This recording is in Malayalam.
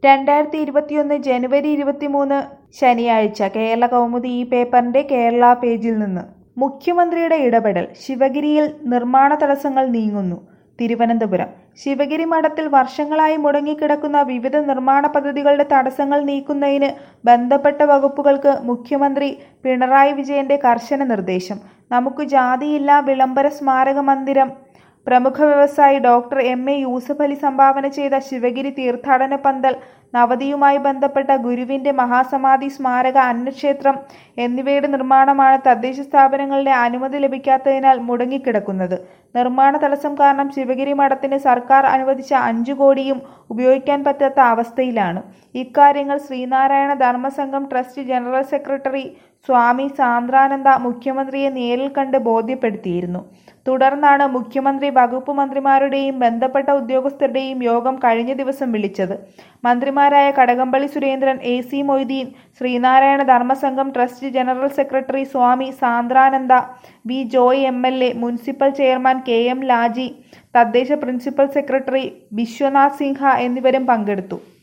രണ്ടായിരത്തി ഇരുപത്തിയൊന്ന് ജനുവരി ഇരുപത്തിമൂന്ന് ശനിയാഴ്ച കേരള കൗമുദി ഈ പേപ്പറിന്റെ കേരള പേജിൽ നിന്ന് മുഖ്യമന്ത്രിയുടെ ഇടപെടൽ ശിവഗിരിയിൽ നിർമ്മാണ തടസ്സങ്ങൾ നീങ്ങുന്നു തിരുവനന്തപുരം ശിവഗിരി മഠത്തിൽ വർഷങ്ങളായി മുടങ്ങിക്കിടക്കുന്ന വിവിധ നിർമ്മാണ പദ്ധതികളുടെ തടസ്സങ്ങൾ നീക്കുന്നതിന് ബന്ധപ്പെട്ട വകുപ്പുകൾക്ക് മുഖ്യമന്ത്രി പിണറായി വിജയന്റെ കർശന നിർദ്ദേശം നമുക്ക് ജാതിയില്ല വിളംബര സ്മാരക മന്ദിരം പ്രമുഖ വ്യവസായി doctor M A Yusuf Ali സംഭാവന ചെയ്ത ശിവഗിരി തീർത്ഥാടന പന്തൽ നവതിയുമായി ബന്ധപ്പെട്ട ഗുരുവിന്റെ മഹാസമാധി സ്മാരക അന്നക്ഷേത്രം എന്നിവയുടെ നിർമ്മാണമാണ് തദ്ദേശ സ്ഥാപനങ്ങളുടെ അനുമതി ലഭിക്കാത്തതിനാൽ മുടങ്ങിക്കിടക്കുന്നത് നിർമ്മാണ തടസ്സം കാരണം ശിവഗിരി മഠത്തിന് സർക്കാർ അനുവദിച്ച അഞ്ചു കോടിയും ഉപയോഗിക്കാൻ പറ്റാത്ത അവസ്ഥയിലാണ് ഇക്കാര്യങ്ങൾ Sreenarayana Dharmasangham trust general secretary Swami Sandrananda മുഖ്യമന്ത്രിയെ നേരിൽ കണ്ട് ബോധ്യപ്പെടുത്തിയിരുന്നു തുടർന്നാണ് മുഖ്യമന്ത്രി വകുപ്പ് മന്ത്രിമാരുടെയും ബന്ധപ്പെട്ട ഉദ്യോഗസ്ഥരുടെയും യോഗം കഴിഞ്ഞ ദിവസം വിളിച്ചത് മന്ത്രിമാരായ Kadakampally Surendran A C Moideen Sreenarayana Dharmasangham trust general secretary Swami Sandrananda V Joy M L A municipal chairman K M Laji തദ്ദേശ പ്രിൻസിപ്പൽ സെക്രട്ടറി വിശ്വനാഥ് സിൻഹ എന്നിവരും പങ്കെടുത്തു